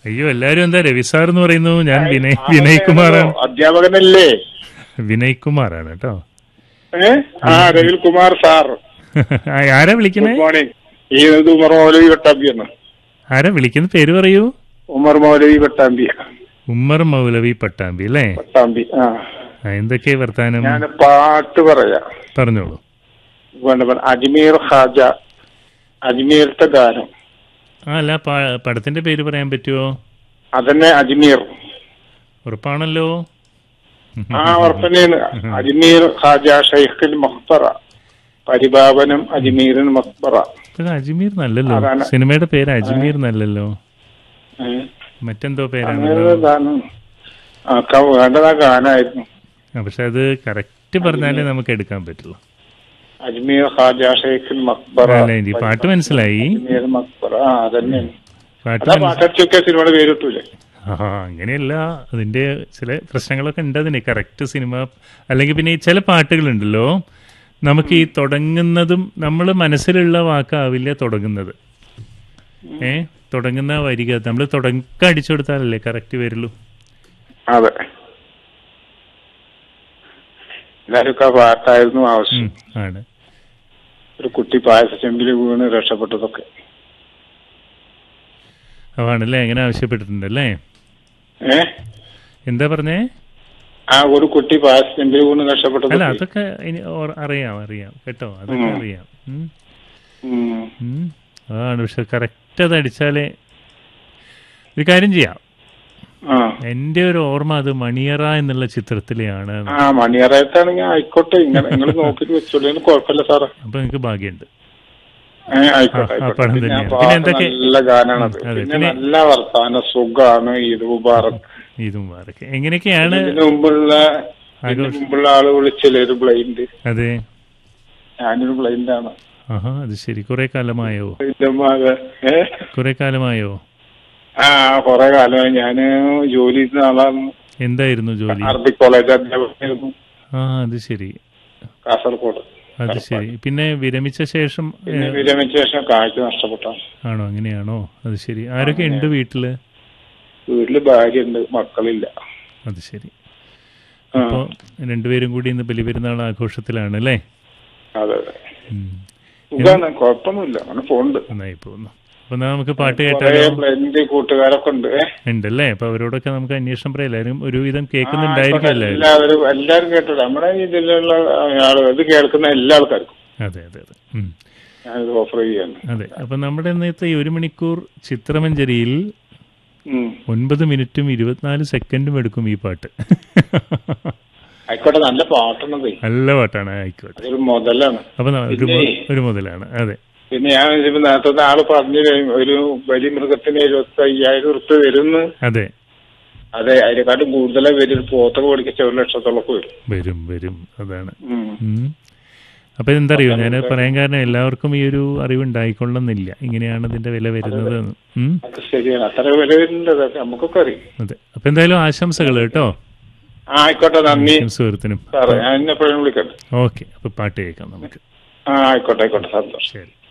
അയ്യോ എല്ലാരും എന്താ രവി സാർ എന്ന് പറയുന്നു ഞാൻ വിനയ് വിനയ് കുമാറാണ് അധ്യാപകനല്ലേ വിനയ് കുമാറാണ് കേട്ടോ ഏ ആ രവിൽ കുമാർ സാർ ആ, ആരാ വിളിക്കണേ ഗുഡ് മോർണിംഗ് ഈ ഇത് ഉമർ മൗലവി പട്ടാമ്പിയാണ് ആരാ വിളിക്കുന്ന പേര് പറയൂ ഉമർ മൗലവി പട്ടാമ്പി ഉമ്മർ മൗലവി പട്ടാമ്പി അല്ലേ പട്ടാമ്പി ആ ആ, എന്തൊക്കെയാ വർത്താനം ഞാൻ പാട്ട് പറയാം പറഞ്ഞോളൂ വേണ്ട വേണ്ട. അജ്മീർ ഖാജ അജ്മീർത്തെ ഗാനം ആ അല്ല പ- പടത്തിന്റെ പേര് പറയാൻ പറ്റുമോ അതന്നെ അജ്മീർ ഉറപ്പാണല്ലോ ആ ഉറപ്പന്നെയാണ് അജ്മീർ ഖാജ ഷെയ്ഖിൽ മഖ്ബറ പരിപാവനം അജ്മീറിൻ മഖ്ബറ ഇത് അജ്മീർ നല്ലല്ലോ അതാണ്. സിനിമയുടെ പേര് അജ്മീർ നല്ലല്ലോ ഏ? മറ്റെന്തോ അങ്ങനെ പേരാണല്ലോ ഒരു ഗാനം ആ ക- വേണ്ടത് ആ ഗാനായിരുന്നു ആ, പക്ഷെ അത് കറക്റ്റ് പറഞ്ഞാലേ നമുക്ക് എടുക്കാൻ പറ്റുള്ളൂ അജ്മീർ ഖാജ ഷെയ്ഖിൽ മഖ്ബറ അല്ല ഈ പാട്ട് മനസ്സിലായി അജ്മീർ മഖ്ബറ ആ അതന്നെയാണ് പാട്ട് അതാ മനസ്സി- പാട്ടടിച്ചൊക്കെ സിനിമയുടെ പേര് കിട്ടൂലേ ആ അങ്ങനെയല്ല അതിന്റെ ചില പ്രശ്നങ്ങളൊക്കെ ഉണ്ട് അതിന് കറക്റ്റ് സിനിമ അല്ലെങ്കിൽ പിന്നെ ഈ ചില പാട്ടുകളുണ്ടല്ലോ നമുക്ക് ഈ തുടങ്ങുന്നതും നമ്മൾ മനസ്സിലുള്ള വാക്കാവില്ല തുടങ്ങുന്നത് ഏ തുടങ്ങുന്ന വരിക നമ്മൾ തുടക്കം അടിച്ചു കൊടുത്താലല്ലേ കറക്റ്റ് വരുള്ളൂ അതെ എല്ലാവർക്കും ആ പാട്ടായിരുന്നു ആവശ്യം ഉം, ആണ് ഒരു കുട്ടി പായസ ചെമ്പിൽ വീണ് രക്ഷപ്പെട്ടതൊക്കെ അതാണല്ലേ അങ്ങനെ ആവശ്യപ്പെട്ടിട്ടുണ്ടല്ലേ ഏ എന്താ പറഞ്ഞേ ആ ഒരു കുട്ടി പായസ ചെമ്പിൽ വീണ് അല്ല രക്ഷപ്പെട്ടതൊക്കെ അതൊക്കെ ഇനി ഓർ- അറിയാം അറിയാം കേട്ടോ അതൊക്കെ ഉം. അറിയാം ഉം, ഉം. ഉം. അതാണ് പക്ഷെ കറക്റ്റ് അത് അടിച്ചാലേ ഒരു കാര്യം ചെയ്യാം ആ എന്റെ ഒരു ഓർമ്മ അത് മണിയറ എന്നുള്ള ചിത്രത്തിലെയാണ് ആ മണിയറയത്താണെങ്കിൽ ആയിക്കോട്ടെ ഇങ്ങനെ നിങ്ങൾ നോക്കിട്ട് വെച്ചോളൂ കുഴപ്പമില്ല സാറേ അപ്പൊ നിങ്ങൾക്ക് ഭാഗ്യമുണ്ട് ഏ, ആയിക്കോട്ടെ ആ, ആ ആയിക്കോട്ടെ പടം പിന്നെ ആ തന്നെയാണ്. പാട്ട് പിന്നെ എന്തൊക്കെ- നല്ല ഗാനാണത് ഉം, അതെ. പിന്നെ പിന്നെ- നല്ല വർത്താന സുഖാണ് ഈദ് മുബാറക് ഇതും മാറൊക്കെ എങ്ങനെയൊക്കെയാണ് ഇതിന് മുമ്പുള്ള ഇതിന് ആഘോഷം. മുമ്പുള്ള ആള് വിളിച്ചില്ലേ ഒരു ബ്ലൈൻഡ് അതെ ഞാനൊരു ബ്ലൈൻഡ് ആണ് ആഹാ അത് ശരി കുറെ കാലമായോ ഇതമ്മാകെ, ഏ കുറെ കാലമായോ ആ കൊറേ കാലമായി ഞാന് ജോലി ചെയ്യുന്ന ആളാണ് എന്തായിരുന്നു ജോലി അറബിക് കോളേജ് അധ്യാപകനായിരുന്നു ആ അത് ശരി കാസർഗോഡ് അത് ശരി പിന്നെ വിരമിച്ച ശേഷം ഏ, പിന്നെ വിരമിച്ച ശേഷം കാഴ്ച നഷ്ടപ്പെട്ടാണ് ആണോ അങ്ങനെയാണോ അത് ശരി ആരൊക്കെ ഉണ്ട് വീട്ടില് വീട്ടില് ഭാര്യ ഉണ്ട് മക്കളില്ല അത് ശരി ആ, അപ്പോ രണ്ടുപേരും കൂടി ഇന്ന് ബലിപെരുന്നാൾ ആഘോഷത്തിലാണ് അല്ലേ അതെ അതെ ഉം. സുഖാണ് കുഴപ്പമൊന്നുമില്ല അങ്ങനെ പോണ്ട് നന്നായി പോകുന്നു അപ്പൊ എന്നാ നമുക്ക് പാട്ട് കൊറേ കേട്ടാലോ ബ്ലൈൻഡ് കൂട്ടുകാരൊക്കെ ഉണ്ട് ഏ ഉണ്ടല്ലേ അപ്പൊ അവരോടൊക്കെ നമുക്ക് അന്വേഷണം പറയാം എല്ലാവരും ഒരുവിധം ആ, കേൾക്കുന്നുണ്ടായിരിക്കും ആയിക്കോട്ടെ. എല്ലാവരും എല്ലാവരും എല്ലാവരും കേട്ടോ നമ്മുടെ ഇതിലുള്ള ആള് ഇത് കേൾക്കുന്ന എല്ലാ ആൾക്കാർക്കും അതെ അതെ അതെ ഉം. ഞാനിത് ഓഫർ ചെയ്യാണ് അതെ അപ്പൊ നമ്മുടെ ഇന്നത്തെ ഈ ഒരു മണിക്കൂർ ചിത്രമഞ്ജരിയിൽ ഉം. ഒൻപത് മിനിറ്റും ഇരുപത്തിനാല് സെക്കൻഡും എടുക്കും ഈ പാട്ട് ആയിക്കോട്ടെ നല്ല പാട്ടാണത് നല്ല പാട്ടാണ് ആയിക്കോട്ടെ അതൊരു മുതലാണ് അപ്പൊ ന- ഒരു മു- പിന്നെ- ഒരു മുതലാണ് അതെ പിന്നെ ഞാൻ ഇതിപ്പോ നേരത്തെ ആള് പറഞ്ഞു ഒരു വലിയ മൃഗത്തിന് എഴുപത്തി അയ്യായിരം ഉറുപ്പ് വരുന്നു അതെ അതെ അതിനെക്കാട്ടും കൂടുതലായി വരും ഒരു പോത്തൊക്കെ പഠിക്കിച്ച ഒരു ലക്ഷത്തോളം വരും വരും വരും അതാണ് ഉം. ഉം. അപ്പൊ എന്താ അറിയോ ഞാൻ പറയാൻ കാരണം എല്ലാവർക്കും ഈ ഒരു അറിവ് ഉണ്ടായിക്കൊള്ളുന്നില്ല ഇങ്ങനെയാണ് ഇതിന്റെ വില വരുന്നത് എന്ന്. ഉം. അത് ശരിയാണ് അത്ര വില വരുന്നുണ്ട് അതൊക്കെ നമുക്കൊക്കെ അറിയാം അതെ അപ്പൊ എന്തായാലും ആശംസകൾ കേട്ടോ ആ ആയിക്കോട്ടെ നന്ദി സുഹൃത്തിനും സാറേ ഞാൻ എപ്പോഴും വിളിക്കട്ടെ ഓക്കെ അപ്പൊ പാട്ട് കേൾക്കാം നമുക്ക് ആ ആയിക്കോട്ടെ ആയിക്കോട്ടെ സന്തോഷം ശരി